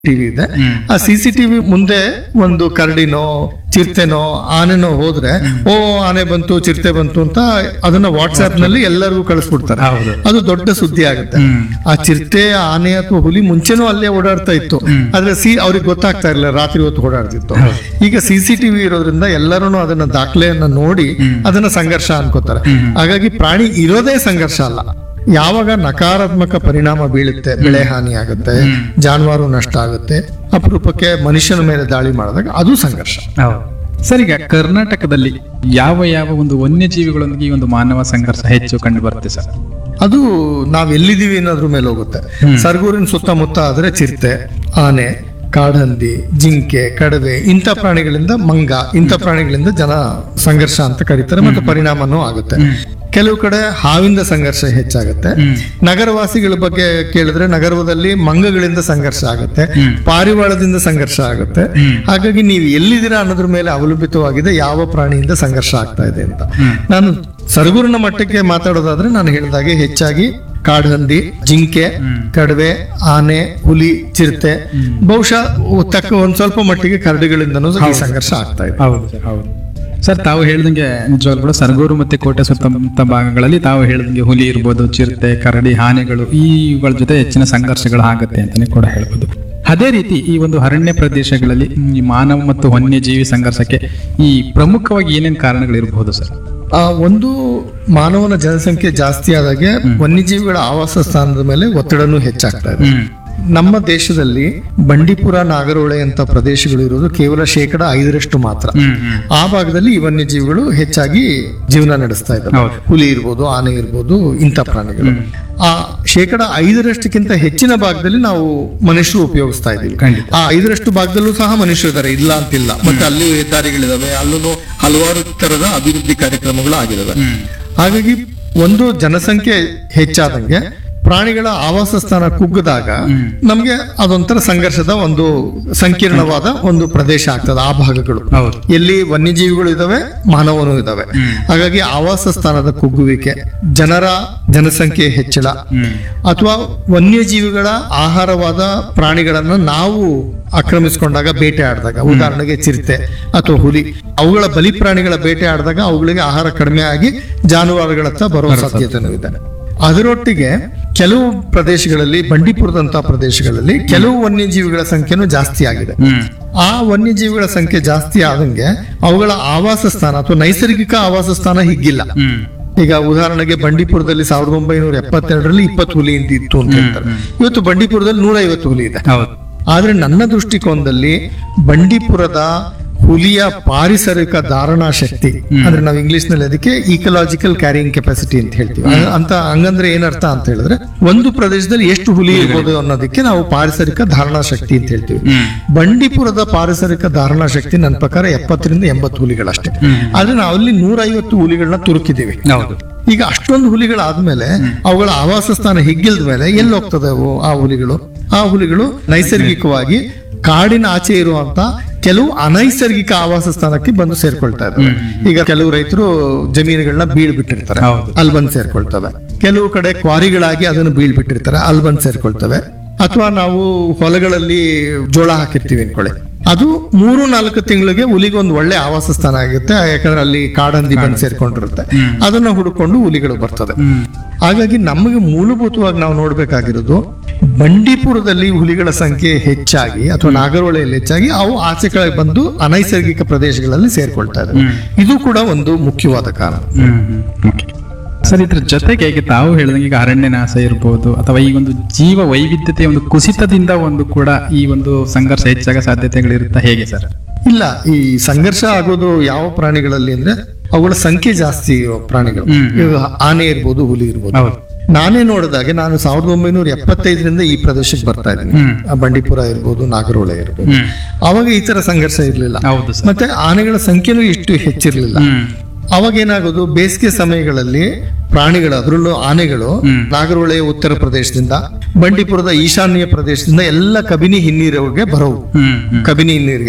TV ಇದೆ ಆ C C TV ಮುಂದೆ ಒಂದು ಕರಡಿನೋ ಚಿರತೆನೋ ಆನೆನೋ ಹೋದ್ರೆ ಓ ಆನೆ ಬಂತು ಚಿರತೆ ಬಂತು ಅಂತ ಅದನ್ನ ವಾಟ್ಸ್ಆಪ್ ನಲ್ಲಿ ಎಲ್ಲರಿಗೂ ಕಳಿಸ್ಬಿಡ್ತಾರೆ ಹೌದು. ಅದು ದೊಡ್ಡ ಸುದ್ದಿ ಆಗುತ್ತೆ ಹ್ಮ್. ಆ ಚಿರತೆ ಆನೆ ಅಥವಾ ಹುಲಿ ಮುಂಚೆನೂ ಅಲ್ಲೇ ಓಡಾಡ್ತಾ ಇತ್ತು ಆದ್ರೆ ಸಿ ಅವ್ರಿಗೆ ಗೊತ್ತಾಗ್ತಾ ಇರಲಿಲ್ಲ ರಾತ್ರಿ ಹೊತ್ತು ಓಡಾಡ್ತಿತ್ತು ಈಗ ಸಿ ಸಿ ಟಿವಿ ಇರೋದ್ರಿಂದ ಎಲ್ಲರೂ ಅದನ್ನ ದಾಖಲೆಯನ್ನ ನೋಡಿ ಅದನ್ನ ಸಂಘರ್ಷ ಅನ್ಕೋತಾರೆ ಹಾಗಾಗಿ ಪ್ರಾಣಿ ಇರೋದೇ ಸಂಘರ್ಷ ಅಲ್ಲ ಯಾವಾಗ ನಕಾರಾತ್ಮಕ ಪರಿಣಾಮ ಬೀಳುತ್ತೆ ಬೆಳೆ ಹಾನಿ ಆಗುತ್ತೆ ಜಾನುವಾರು ನಷ್ಟ ಆಗುತ್ತೆ ಅಪರೂಪಕ್ಕೆ ಮನುಷ್ಯನ ಮೇಲೆ ದಾಳಿ ಮಾಡಿದಾಗ ಅದು ಸಂಘರ್ಷ ಹೌದು ಸರ್ ಈಗ ಕರ್ನಾಟಕದಲ್ಲಿ ಯಾವ ಯಾವ ಒಂದು ವನ್ಯಜೀವಿಗಳೊಂದಿಗೆ ಈ ಒಂದು ಮಾನವ ಸಂಘರ್ಷ ಹೆಚ್ಚು ಕಂಡು ಬರುತ್ತೆ ಸರ್ ಅದು ನಾವ್ ಎಲ್ಲಿದೀವಿ ಅನ್ನೋದ್ರ ಮೇಲೆ ಹೋಗುತ್ತೆ ಸರ್ಗೂರಿನ ಸುತ್ತಮುತ್ತ ಆದ್ರೆ ಚಿರತೆ ಆನೆ ಕಾಡಹಂದಿ ಜಿಂಕೆ ಕಡವೆ ಇಂಥ ಪ್ರಾಣಿಗಳಿಂದ ಮಂಗ ಇಂಥ ಪ್ರಾಣಿಗಳಿಂದ ಜನ ಸಂಘರ್ಷ ಅಂತ ಕರೀತಾರೆ ಮತ್ತು ಪರಿಣಾಮನೂ ಆಗುತ್ತೆ ಕೆಲವು ಕಡೆ ಹಾವಿಂದ ಸಂಘರ್ಷ ಹೆಚ್ಚಾಗುತ್ತೆ ನಗರವಾಸಿಗಳ ಬಗ್ಗೆ ಕೇಳಿದ್ರೆ ನಗರದಲ್ಲಿ ಮಂಗಗಳಿಂದ ಸಂಘರ್ಷ ಆಗುತ್ತೆ ಪಾರಿವಾಳದಿಂದ ಸಂಘರ್ಷ ಆಗುತ್ತೆ ಹಾಗಾಗಿ ನೀವು ಎಲ್ಲಿದ್ದೀರಾ ಅನ್ನೋದ್ರ ಮೇಲೆ ಅವಲಂಬಿತವಾಗಿದೆ ಯಾವ ಪ್ರಾಣಿಯಿಂದ ಸಂಘರ್ಷ ಆಗ್ತಾ ಇದೆ ಅಂತ ನಾನು ಸರಗೂರಿನ ಮಟ್ಟಕ್ಕೆ ಮಾತಾಡೋದಾದ್ರೆ ನಾನು ಹೇಳಿದಾಗೆ ಹೆಚ್ಚಾಗಿ ಕಾಡಹಂದಿ ಜಿಂಕೆ ಕಡವೆ ಆನೆ ಹುಲಿ ಚಿರತೆ ಬಹುಶಃ ತಕ್ಕ ಒಂದ್ ಸ್ವಲ್ಪ ಮಟ್ಟಿಗೆ ಕರಡಿಗಳಿಂದನೂ ಈ ಸಂಘರ್ಷ ಆಗ್ತಾ ಇದೆ ಹೌದು ಸರ್ ಹೌದು ಸರ್ ತಾವು ಹೇಳ್ದಂಗೆ ನಿಜವಾಗ್ಲೂ ಕೂಡ ಸರಗೂರು ಮತ್ತೆ ಕೋಟೆ ಸುತ್ತಮುತ್ತ ಭಾಗಗಳಲ್ಲಿ ತಾವು ಹೇಳ್ದಂಗೆ ಹುಲಿ ಇರ್ಬೋದು ಚಿರತೆ ಕರಡಿ ಆನೆಗಳು ಇವುಗಳ ಜೊತೆ ಹೆಚ್ಚಿನ ಸಂಘರ್ಷಗಳು ಆಗುತ್ತೆ ಅಂತಾನೆ ಕೂಡ ಹೇಳ್ಬೋದು ಅದೇ ರೀತಿ ಈ ಒಂದು ಅರಣ್ಯ ಪ್ರದೇಶಗಳಲ್ಲಿ ಈ ಮಾನವ ಮತ್ತು ವನ್ಯಜೀವಿ ಸಂಘರ್ಷಕ್ಕೆ ಈ ಪ್ರಮುಖವಾಗಿ ಏನೇನು ಕಾರಣಗಳಿರಬಹುದು ಸರ್ ಆ ಒಂದು ಮಾನವನ ಜನಸಂಖ್ಯೆ ಜಾಸ್ತಿ ಆದಾಗೆ ವನ್ಯಜೀವಿಗಳ ಆವಾಸ ಸ್ಥಾನದ ಮೇಲೆ ಒತ್ತಡನೂ ಹೆಚ್ಚಾಗ್ತಾ ಇದೆ ನಮ್ಮ ದೇಶದಲ್ಲಿ ಬಂಡೀಪುರ ನಾಗರೋಳೆ ಅಂತ ಪ್ರದೇಶಗಳು ಇರೋದು ಕೇವಲ ಶೇಕಡ ಐದರಷ್ಟು ಮಾತ್ರ ಆ ಭಾಗದಲ್ಲಿ ಈ ವನ್ಯಜೀವಿಗಳು ಹೆಚ್ಚಾಗಿ ಜೀವನ ನಡೆಸ್ತಾ ಇದ್ದಾರೆ ಹೌದು. ಹುಲಿ ಇರ್ಬೋದು ಆನೆ ಇರ್ಬೋದು ಇಂಥ ಪ್ರಾಣಿಗಳು ಆ ಶೇಕಡ ಐದರಷ್ಟಕ್ಕಿಂತ ಹೆಚ್ಚಿನ ಭಾಗದಲ್ಲಿ ನಾವು ಮನುಷ್ಯರು ಉಪಯೋಗಿಸ್ತಾ ಇದೀವಿ ಖಂಡಿತ. ಆ ಐದರಷ್ಟು ಭಾಗದಲ್ಲೂ ಸಹ ಮನುಷ್ಯರು ಇದ್ದಾರೆ ಇಲ್ಲ ಅಂತಿಲ್ಲ ಮತ್ತೆ ಅಲ್ಲಿ ಹೆದ್ದಾರಿಗಳಿದಾವೆ ಅಲ್ಲೂ ಹಲವಾರು ತರದ ಅಭಿವೃದ್ಧಿ ಕಾರ್ಯಕ್ರಮಗಳು ಆಗಿದಾವೆ ಹಾಗಾಗಿ ಒಂದು ಜನಸಂಖ್ಯೆ ಹೆಚ್ಚಾದಂಗೆ ಪ್ರಾಣಿಗಳ ಆವಾಸ ಸ್ಥಾನ ಕುಗ್ಗದಾಗ ನಮ್ಗೆ ಅದೊಂಥರ ಸಂಘರ್ಷದ ಒಂದು ಸಂಕೀರ್ಣವಾದ ಒಂದು ಪ್ರದೇಶ ಆಗ್ತದೆ ಆ ಭಾಗಗಳು ಹೌದು ಎಲ್ಲಿ ವನ್ಯಜೀವಿಗಳು ಇದಾವೆ ಮಾನವನು ಇದಾವೆ ಹಾಗಾಗಿ ಆವಾಸ ಸ್ಥಾನದ ಕುಗ್ಗುವಿಕೆ ಜನರ ಜನಸಂಖ್ಯೆ ಹೆಚ್ಚಳ ಅಥವಾ ವನ್ಯಜೀವಿಗಳ ಆಹಾರವಾದ ಪ್ರಾಣಿಗಳನ್ನ ನಾವು ಆಕ್ರಮಿಸಿಕೊಂಡಾಗ ಬೇಟೆ ಆಡಿದಾಗ ಉದಾಹರಣೆಗೆ ಚಿರತೆ ಅಥವಾ ಹುಲಿ ಅವುಗಳ ಬಲಿ ಪ್ರಾಣಿಗಳ ಬೇಟೆ ಆಡಿದಾಗ ಅವುಗಳಿಗೆ ಆಹಾರ ಕಡಿಮೆ ಆಗಿ ಜಾನುವಾರುಗಳತ್ತ ಬರುವ ಸಾಧ್ಯತೆನೂ ಇದೆ ಅದರೊಟ್ಟಿಗೆ ಕೆಲವು ಪ್ರದೇಶಗಳಲ್ಲಿ ಬಂಡೀಪುರದಂತಹ ಪ್ರದೇಶಗಳಲ್ಲಿ ಕೆಲವು ವನ್ಯಜೀವಿಗಳ ಸಂಖ್ಯೆನೂ ಜಾಸ್ತಿ ಆಗಿದೆ ಹ್ಮ್ ಆ ವನ್ಯಜೀವಿಗಳ ಸಂಖ್ಯೆ ಜಾಸ್ತಿ ಆದಂಗೆ ಅವುಗಳ ಆವಾಸ ಸ್ಥಾನ ಅಥವಾ ನೈಸರ್ಗಿಕ ಆವಾಸ ಸ್ಥಾನ ಹಿಗ್ಗಿಲ್ಲ ಹ್ಮ್ ಈಗ ಉದಾಹರಣೆಗೆ ಬಂಡೀಪುರದಲ್ಲಿ ಸಾವಿರದ ಒಂಬೈನೂರ ಎಪ್ಪತ್ತೆರಡರಲ್ಲಿ ಇಪ್ಪತ್ತು ಹುಲಿ ಇತ್ತು ಅಂತ ಹೇಳ್ತಾರೆ ಇವತ್ತು ಬಂಡೀಪುರದಲ್ಲಿ ನೂರ ಐವತ್ತು ಹುಲಿ ಇದೆ ಹೌದು ಆದ್ರೆ ನನ್ನ ದೃಷ್ಟಿಕೋನದಲ್ಲಿ ಬಂಡೀಪುರದ ಹುಲಿಯ ಪಾರಿಸರಿಕ ಧಾರಣಾ ಶಕ್ತಿ ಅಂದ್ರೆ ನಾವು ಇಂಗ್ಲಿಷ್ ನಲ್ಲಿ ಅದಕ್ಕೆ ಈಕಲಾಜಿಕಲ್ ಕ್ಯಾರಿಯಿಂಗ್ ಕೆಪಾಸಿಟಿ ಅಂತ ಹೇಳ್ತೀವಿ ಅ- ಅಂತ ಹಂಗಂದ್ರೆ ಏನರ್ಥ ಅಂತ ಹೇಳಿದ್ರೆ ಒಂದು ಪ್ರದೇಶದಲ್ಲಿ ಎಷ್ಟು ಹುಲಿ ಇರ್ಬೋದು ಅನ್ನೋದಕ್ಕೆ ನಾವು ಪಾರಿಸರಿಕ ಧಾರಣಾ ಶಕ್ತಿ ಅಂತ ಹೇಳ್ತೀವಿ ಹ್ಮ್ ಬಂಡೀಪುರದ ಪಾರಿಸರಿಕ ಧಾರಣಾ ಶಕ್ತಿ ನನ್ನ ಪ್ರಕಾರ ಎಪ್ಪತ್ತರಿಂದ ಎಂಬತ್ತು ಹುಲಿಗಳಷ್ಟೇ ಆದ್ರೆ ನಾವು ಅಲ್ಲಿ ನೂರೈವತ್ತು ಹುಲಿಗಳನ್ನ ತುರುಕಿದ್ದೀವಿ ಹೌದು ಈಗ ಅಷ್ಟೊಂದು ಹುಲಿಗಳಾದ್ಮೇಲೆ ಅವುಗಳ ಆವಾಸ ಸ್ಥಾನ ಹಿಗ್ಗಿಲ್ದ ಮೇಲೆ ಎಲ್ಲಿ ಹೋಗ್ತದೆ ಅವು ಆ ಹುಲಿಗಳು ಆ ಹುಲಿಗಳು ನೈಸರ್ಗಿಕವಾಗಿ ಕಾಡಿನ ಆಚೆ ಇರುವಂತ ಕೆಲವು ಅನೈಸರ್ಗಿಕ ಆವಾಸ ಸ್ಥಾನಕ್ಕೆ ಬಂದು ಸೇರ್ಕೊಳ್ತಾ ಇದ್ದಾರೆ ಈಗ ಕೆಲವು ರೈತರು ಜಮೀನುಗಳನ್ನ ಬೀಳ್ ಬಿಟ್ಟಿರ್ತಾರೆ ಹೌದು. ಅಲ್ಲಿ ಬಂದು ಸೇರ್ಕೊಳ್ತವೆ ಕೆಲವು ಕಡೆ ಕ್ವಾರಿಗಳಾಗಿ ಅದನ್ನು ಬೀಳ್ ಬಿಟ್ಟಿರ್ತಾರೆ ಅಲ್ಲಿ ಬಂದು ಸೇರ್ಕೊಳ್ತವೆ ಅಥವಾ ನಾವು ಹೊಲಗಳಲ್ಲಿ ಜೋಳ ಹಾಕಿರ್ತೀವಿ ಅನ್ಕೊಳ್ಳಿ ಅದು ಮೂರು ನಾಲ್ಕು ತಿಂಗಳಿಗೆ ಹುಲಿಗೆ ಒಂದು ಒಳ್ಳೆ ಆವಾಸ ಸ್ಥಾನ ಆಗುತ್ತೆ ಯಾಕಂದ್ರೆ ಅಲ್ಲಿ ಕಾಡಂದಿ ಬಂದು ಸೇರ್ಕೊಂಡಿರುತ್ತೆ ಅದನ್ನ ಹುಡುಕೊಂಡು ಹುಲಿಗಳು ಬರ್ತದೆ ಹಾಗಾಗಿ ನಮಗೆ ಮೂಲಭೂತವಾಗಿ ನಾವು ನೋಡ್ಬೇಕಾಗಿರೋದು ಬಂಡೀಪುರದಲ್ಲಿ ಹುಲಿಗಳ ಸಂಖ್ಯೆ ಹೆಚ್ಚಾಗಿ ಅಥವಾ ನಾಗರಹೊಳೆಯಲ್ಲಿ ಹೆಚ್ಚಾಗಿ ಅವು ಆಚೆ ಕಡೆ ಬಂದು ಅನೈಸರ್ಗಿಕ ಪ್ರದೇಶಗಳಲ್ಲಿ ಸೇರ್ಕೊಳ್ತಾ ಇದ್ದಾವೆ ಇದು ಕೂಡ ಒಂದು ಮುಖ್ಯವಾದ ಕಾರಣ ಹ್ಮ್ ಹ್ಮ್. Okay. ಸರ್ ಇದ್ರ ಜೊತೆಗೆ ಈಗ ತಾವು ಹೇಳಿದಂಗೆ ಈಗ ಅರಣ್ಯ ನಾಶ ಇರ್ಬೋದು ಅಥವಾ ಈ ಒಂದು ಜೀವ ವೈವಿಧ್ಯತೆಯ ಒಂದು ಕುಸಿತದಿಂದ ಒಂದು ಕೂಡ ಈ ಒಂದು ಸಂಘರ್ಷ ಹೆಚ್ಚಾಗ ಸಾಧ್ಯತೆಗಳಿರುತ್ತಾ ಹೇಗೆ ಸರ್ ಇಲ್ಲ ಈ ಸಂಘರ್ಷ ಆಗೋದು ಯಾವ ಪ್ರಾಣಿಗಳಲ್ಲಿ ಅಂದ್ರೆ ಅವುಗಳ ಸಂಖ್ಯೆ ಜಾಸ್ತಿ ಇರೋ ಪ್ರಾಣಿಗಳು ಈಗ ಆನೆ ಇರ್ಬೋದು ಹುಲಿ ಇರ್ಬೋದು ಹೌದು ನಾನೇ ನೋಡಿದಾಗೆ ನಾನು ಸಾವಿರದ ಒಂಬೈನೂರ ಎಪ್ಪತ್ತೈದರಿಂದ ಈ ಪ್ರದೇಶಕ್ಕೆ ಬರ್ತಾ ಇದ್ದೀನಿ ಹ್ಮ್. ಆ ಬಂಡೀಪುರ ಇರ್ಬೋದು ನಾಗರಹೊಳೆ ಇರ್ಬೋದು ಹ್ಮ್ ಅವಾಗ ಈ ತರ ಸಂಘರ್ಷ ಇರ್ಲಿಲ್ಲ ಹೌದು ಸರ್ ಮತ್ತೆ ಆನೆಗಳ ಸಂಖ್ಯೆನೂ ಇಷ್ಟು ಹೆಚ್ಚಿರ್ಲಿಲ್ಲ ಹ್ಮ್ ಅವಾಗ ಏನಾಗೋದು ಬೇಸಿಗೆ ಸಮಯಗಳಲ್ಲಿ ಪ್ರಾಣಿಗಳು ಅದರಲ್ಲೂ ಆನೆಗಳು ಹ್ಮ್. ನಾಗರಹೊಳೆ ಉತ್ತರ ಪ್ರದೇಶದಿಂದ ಬಂಡೀಪುರದ ಈಶಾನ್ಯ ಪ್ರದೇಶದಿಂದ ಎಲ್ಲ ಕಬಿನಿ ಹಿನ್ನೀರಿಗೆ ಬರೋವು ಹ್ಮ್ ಹ್ಮ್ ಕಬಿನಿ ಹಿನ್ನೀರಿಗೆ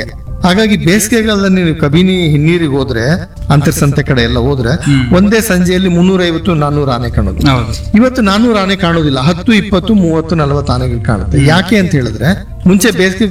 ಹಾಗಾಗಿ ಬೇಸಿಗೆಗಾಲದಲ್ಲಿ ನೀವು ಕಬಿನಿ ಹಿನ್ನೀರಿಗೆ ಹೋದ್ರೆ ಅಂತರ್ಸಂತೆ ಕಡೆ ಎಲ್ಲ ಹೋದ್ರೆ ಒಂದೇ ಸಂಜೆಯಲ್ಲಿ ಮುನ್ನೂರೈವತ್ತು ನಾನ್ನೂರು ಆನೆ ಕಾಣೋದು ಹೌದು ಇವತ್ತು ನಾನ್ನೂರು ಆನೆ ಕಾಣೋದಿಲ್ಲ ಹತ್ತು ಇಪ್ಪತ್ತು ಮೂವತ್ತು ನಲವತ್ತು ಆನೆಗಳು ಕಾಣುತ್ತೆ ಯಾಕೆ ಅಂತ ಹೇಳಿದ್ರೆ ಮುಂಚೆ ಬೇಸಿಗೆ